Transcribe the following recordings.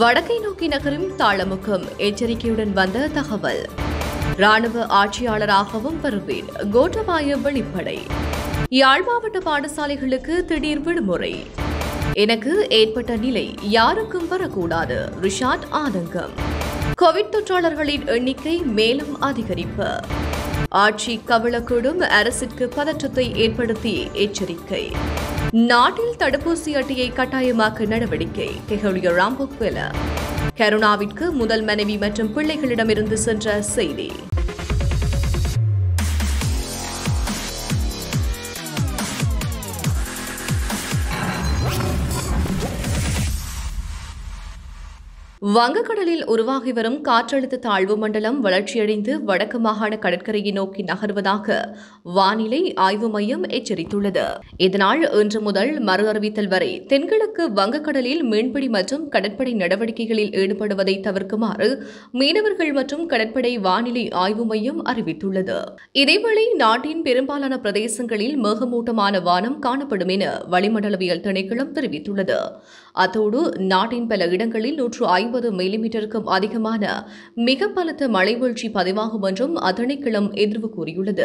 வடக்கை நோக்கி நகரும் தாளமுகம் எச்சரிக்கையுடன் வந்த தகவல் ராணுவ ஆட்சியாளராகவும் வருவேன் கோட்டபாய வெளிப்படை யாழ் மாவட்ட பாடசாலைகளுக்கு திடீர் விடுமுறை எனக்கு ஏற்பட்ட நிலை யாருக்கும் வரக்கூடாது ரிஷாட் ஆதங்கம் கோவிட் தொற்றாளர்களின் எண்ணிக்கை மேலும் அதிகரிப்பு ஆட்சி கவிழக்கூடும் அரசிற்கு பதற்றத்தை ஏற்படுத்தி எச்சரிக்கை நாட்டில் தடுப்பூசி அட்டையை கட்டாயமாக்க நடவடிக்கை கெஹலிய ராம்புக்வெல கருணாவிற்கு முதல் மனைவி மற்றும் பிள்ளைகளிடமிருந்து சென்ற செய்தி வங்கக்கடலில் உருவாகி வரும் காற்றழுத்த தாழ்வு மண்டலம் வளர்ச்சியடைந்து வடக்கு மாகாண கடற்கரையை நோக்கி நகர்வதாக வானிலை ஆய்வு மையம் எச்சரித்துள்ளது இதனால் இன்று முதல் மறு அறிவித்தல் வரை தென்கிழக்கு வங்கக்கடலில் மீன்பிடி மற்றும் கடற்படை நடவடிக்கைகளில் ஈடுபடுவதை தவிர்க்குமாறு மீனவர்கள் மற்றும் கடற்படை வானிலை ஆய்வு மையம் அறிவித்துள்ளது இதேவேளை நாட்டின் பெரும்பாலான பிரதேசங்களில் மேகமூட்டமான வானம் காணப்படும் என வளிமண்டலவியல் திணைக்களம் தெரிவித்துள்ளது அத்தோடு நாட்டின் பல இடங்களில் நூற்று ஐம்பது மில்லிமீட்டருக்கும் அதிகமான மிக பலத்த மழை வீழ்ச்சி பதிவாகும் என்றும் அத்திணைக்களம் எதிர்வு கூறியுள்ளது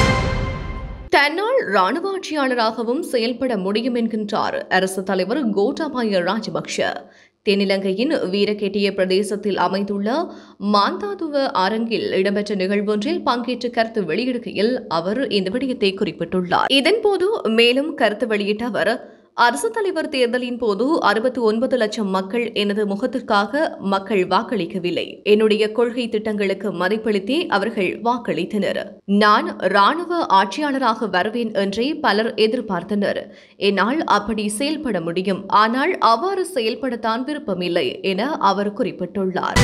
தன்னால் ராணுவ ஆட்சியாளராகவும் செயல்பட முடியும் என்கின்றார் அரசு தலைவர் கோட்டாபாய ராஜபக்ஷ தென்னிலங்கையின் வீரகேட்டிய பிரதேசத்தில் அமைந்துள்ள மாந்தாதுவ அரங்கில் இடம்பெற்ற நிகழ்வொன்றில் பங்கேற்று கருத்து வெளியிடுகையில் அவர் இந்த விடயத்தை குறிப்பிட்டுள்ளார் இதன்போது மேலும் கருத்து வெளியிட்ட அவர் அரசு தலைவர் தேர்தலின் போது அறுபத்தி ஒன்பது லட்சம் மக்கள் எனது முகத்திற்காக மக்கள் வாக்களிக்கவில்லை என்னுடைய கொள்கை திட்டங்களுக்கு மதிப்பளித்தே அவர்கள் வாக்களித்தனர் நான் ராணுவ ஆட்சியாளராக வருவேன் என்றே பலர் எதிர்பார்த்தனர் என்னால் அப்படி செயல்பட முடியும் ஆனால் அவ்வாறு செயல்படத்தான் விருப்பமில்லை என அவர் குறிப்பிட்டுள்ளார்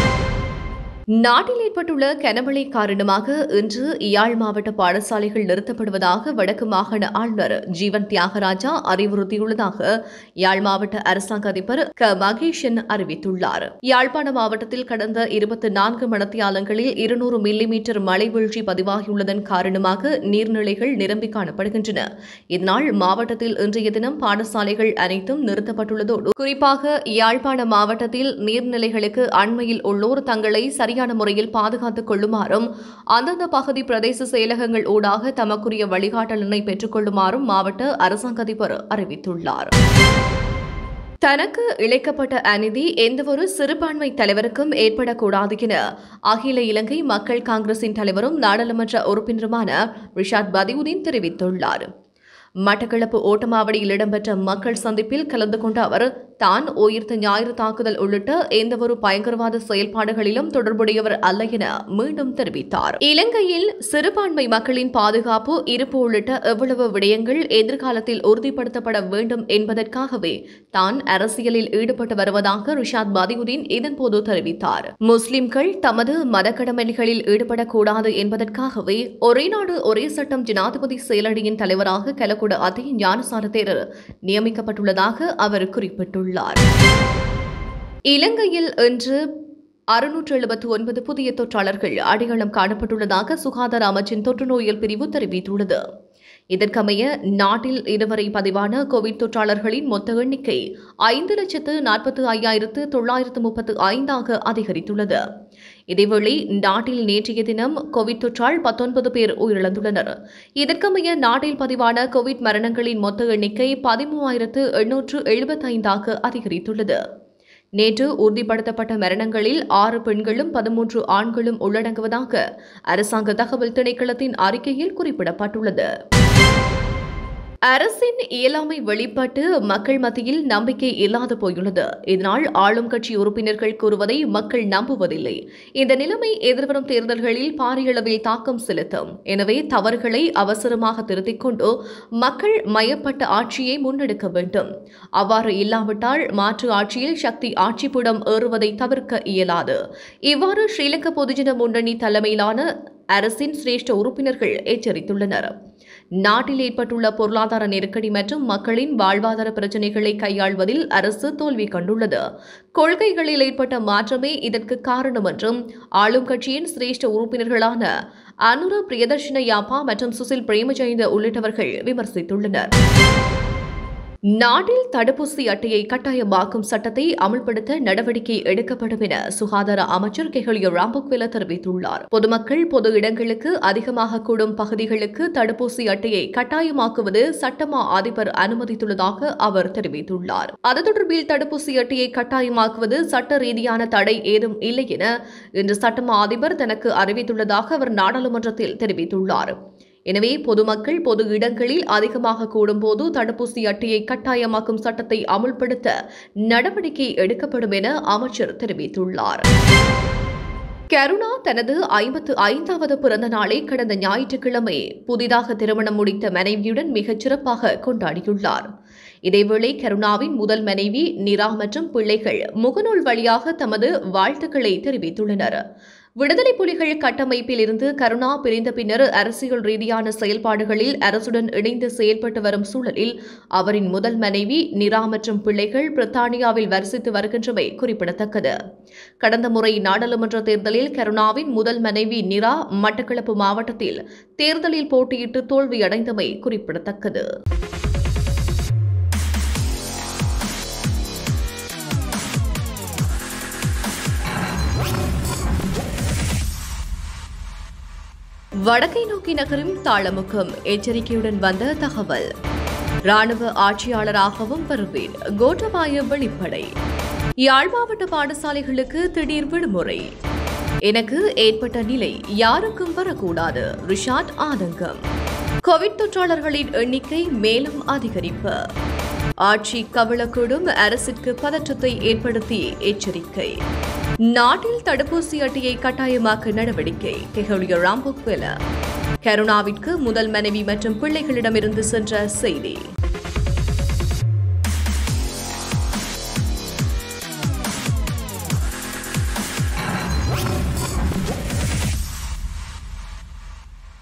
நாட்டில் ஏற்பட்டுள்ள கனமழை காரணமாக இன்று யாழ் மாவட்ட பாடசாலைகள் நிறுத்தப்படுவதாக வடக்கு மாகாண ஆளுநர் ஜீவன் தியாகராஜா அறிவுறுத்தியுள்ளதாக யாழ் மாவட்ட அரசாங்க அதிபர் க மகேஷன் அறிவித்துள்ளார் யாழ்ப்பாண மாவட்டத்தில் கடந்த இருபத்தி நான்கு மணத்தியாலங்களில் இருநூறு மில்லி மீட்டர் மழை வீழ்ச்சி பதிவாகியுள்ளதன் காரணமாக நீர்நிலைகள் நிரம்பி காணப்படுகின்றன இதனால் மாவட்டத்தில் இன்றைய தினம் பாடசாலைகள் அனைத்தும் நிறுத்தப்பட்டுள்ளதோடு குறிப்பாக யாழ்ப்பாண மாவட்டத்தில் நீர்நிலைகளுக்கு அண்மையில் உள்ளோர் தங்களை சரியான முறையில் பாதுகாத்துக் கொள்ளுமாறும் அந்தந்த பகுதி பிரதேச செயலகங்கள் ஊடாக தமக்குரிய வழிகாட்டலினை பெற்றுக் கொள்ளுமாறும் மாவட்ட அரசாங்க அதிபர் அறிவித்துள்ளார் தனக்கு இழைக்கப்பட்ட அநீதி எந்தவொரு சிறுபான்மை தலைவருக்கும் ஏற்படக்கூடாது என அகில இலங்கை மக்கள் காங்கிரசின் தலைவரும் நாடாளுமன்ற உறுப்பினருமான ரிஷாட் பதியுதீன் தெரிவித்துள்ளார் மட்டக்களப்பு ஓட்டமாவடியில் இடம்பெற்ற மக்கள் சந்திப்பில் கலந்து கொண்ட அவர் தான் உயிர்த்த ஞாயிறு தாக்குதல் உள்ளிட்ட எந்தவொரு பயங்கரவாத செயல்பாடுகளிலும் தொடர்புடையவர் அல்ல என மீண்டும் தெரிவித்தார் இலங்கையில் சிறுபான்மை மக்களின் பாதுகாப்பு இருப்பு உள்ளிட்ட எவ்வளவு விடயங்கள் எதிர்காலத்தில் உறுதிப்படுத்தப்பட வேண்டும் என்பதற்காகவே தான் அரசியலில் ஈடுபட்டு வருவதாக ரிஷாத் பதியுதீன் இதன்போது தெரிவித்தார் முஸ்லிம்கள் தமது மதக்கடமைகளில் ஈடுபடக்கூடாது என்பதற்காகவே ஒரே நாடு ஒரே சட்டம் ஜனாதிபதி செயலணியின் தலைவராக கலக்குட அதே ஞானசார தேரர் நியமிக்கப்பட்டுள்ளதாக அவர் குறிப்பிட்டுள்ளார் இலங்கையில் இன்று அறுநூற்று எழுபத்தி ஒன்பது புதிய தொற்றாளர்கள் அடையாளம் காணப்பட்டுள்ளதாக சுகாதார அமைச்சின் தொற்று நோயல் பிரிவு தெரிவித்துள்ளது இதற்கமைய நாட்டில் இதுவரை பதிவான கோவிட் தொற்றாளர்களின் மொத்த எண்ணிக்கை ஐந்து லட்சத்து நாற்பத்து ஐயாயிரத்து தொள்ளாயிரத்து முப்பத்து ஐந்தாக அதிகரித்துள்ளது இதேவேளை நாட்டில் நேற்றைய தினம் கோவிட் தொற்றால் பத்தொன்பது பேர் உயிரிழந்துள்ளனர் இதற்கமைய நாட்டில் பதிவான கோவிட் மரணங்களின் மொத்த எண்ணிக்கை பதிமூவாயிரத்து எண்ணூற்று எழுபத்தைந்தாக அதிகரித்துள்ளது நேற்று உறுதிப்படுத்தப்பட்ட மரணங்களில் ஆறு பெண்களும் பதிமூன்று ஆண்களும் உள்ளடங்குவதாக அரசாங்க தகவல் திணைக்களத்தின் அறிக்கையில் குறிப்பிடப்பட்டுள்ளது அரசின் இயலாமை வெளிப்பட்டு மக்கள் மத்தியில் நம்பிக்கை இல்லாது போயுள்ளது இதனால் ஆளும் கட்சி உறுப்பினர்கள் கூறுவதை மக்கள் நம்புவதில்லை இந்த நிலைமை எதிர்வரும் தேர்தல்களில் பாரியளவில் தாக்கம் செலுத்தும் எனவே தவறுகளை அவசரமாக திருத்திக் கொண்டு மக்கள் மயப்பட்ட ஆட்சியை முன்னெடுக்க வேண்டும் அவ்வாறு இல்லாவிட்டால் மாற்று ஆட்சியில் சக்தி ஆட்சிப்புடம் ஏறுவதை தவிர்க்க இயலாது இவ்வாறு ஸ்ரீலங்கா பொதுஜன முன்னணி தலைமையிலான அரசின் சிரேஷ்ட உறுப்பினர்கள் எச்சரித்துள்ளனர் நாட்டில் ஏற்பட்டுள்ள பொருளாதார நெருக்கடி மற்றும் மக்களின் வாழ்வாதார பிரச்சினைகளை கையாள்வதில் அரசு தோல்வி கண்டுள்ளது கொள்கைகளில் ஏற்பட்ட மாற்றமே இதற்கு காரணம் என்றும் ஆளும் கட்சியின் சிரேஷ்ட உறுப்பினர்களான அனுர பிரியதர்ஷன யாப்பா மற்றும் சுசில் பிரேமஜெயந்த உள்ளிட்டவர்கள் விமர்சித்துள்ளனர் நாட்டில் தடுப்பூசி அட்டையை கட்டாயமாக்கும் சட்டத்தை அமல்படுத்த நடவடிக்கை எடுக்கப்படும் என சுகாதார அமைச்சர் கெஹலிய ராம்புக்வெல தெரிவித்துள்ளார் பொதுமக்கள் பொது இடங்களுக்கு அதிகமாக கூடும் பகுதிகளுக்கு தடுப்பூசி அட்டையை கட்டாயமாக்குவது சட்டமா அதிபர் அனுமதித்துள்ளதாக அவர் தெரிவித்துள்ளார் அது தொடர்பில் தடுப்பூசி அட்டையை கட்டாயமாக்குவது சட்ட ரீதியான தடை ஏதும் இல்லை என இன்று சட்டமா அதிபர் தனக்கு அறிவித்துள்ளதாக அவர் நாடாளுமன்றத்தில் தெரிவித்துள்ளார் எனவே பொதுமக்கள் பொது இடங்களில் அதிகமாக கூடும்போது தடுப்பூசி அட்டையை கட்டாயமாக்கும் சட்டத்தை அமுல்படுத்த நடவடிக்கை எடுக்கப்படும் என அமைச்சர் தெரிவித்துள்ளார் கருணா தனது ஐம்பத்து ஐந்தாவது பிறந்த நாளை கடந்த ஞாயிற்றுக்கிழமை புதிதாக திருமணம் முடித்த மனைவியுடன் மிகச் சிறப்பாக கொண்டாடியுள்ளார் இதேவேளை கருணாவின் முதல் மனைவி நிரா மற்றும் பிள்ளைகள் முகநூல் வழியாக தமது வாழ்த்துக்களை தெரிவித்துள்ளனர் விடுதலை புலிகள் கட்டமைப்பில் இருந்து கருணா பிரிந்த பின்னர் அரசியல் ரீதியான செயல்பாடுகளில் அரசுடன் இணைந்து செயல்பட்டு வரும் சூழலில் அவரின் முதல் மனைவி நிரா மற்றும் பிள்ளைகள் பிரித்தானியாவில் வரிசித்து வருகின்றமை குறிப்பிடத்தக்கது கடந்த முறை நாடாளுமன்ற தேர்தலில் கருணாவின் முதல் மனைவி நிரா மட்டக்களப்பு மாவட்டத்தில் தேர்தலில் போட்டியிட்டு தோல்வியடைந்தமை குறிப்பிடத்தக்கது வடக்கை நோக்கி நகரும் தாளமுகம் எச்சரிக்கையுடன் வந்த தகவல் ராணுவ ஆட்சியாளராகவும் வருவேன் கோட்டபாய வெளிப்படை யாழ் மாவட்ட பாடசாலைகளுக்கு திடீர் விடுமுறை எனக்கு ஏற்பட்ட நிலை யாருக்கும் வரக்கூடாது ரிஷாட் ஆதங்கம் கோவிட் தொற்றாளர்களின் எண்ணிக்கை மேலும் அதிகரிப்பு ஆட்சி கவிழக்கூடும் அரசிற்கு பதற்றத்தை ஏற்படுத்தி எச்சரிக்கை நாட்டில் தடுப்பூசி அட்டையை கட்டாயமாக்க நடவடிக்கை கெஹலிய ராம்புக்வெல கருணாவிற்கு முதல் மனைவி மற்றும் பிள்ளைகளிடமிருந்து சென்ற செய்தி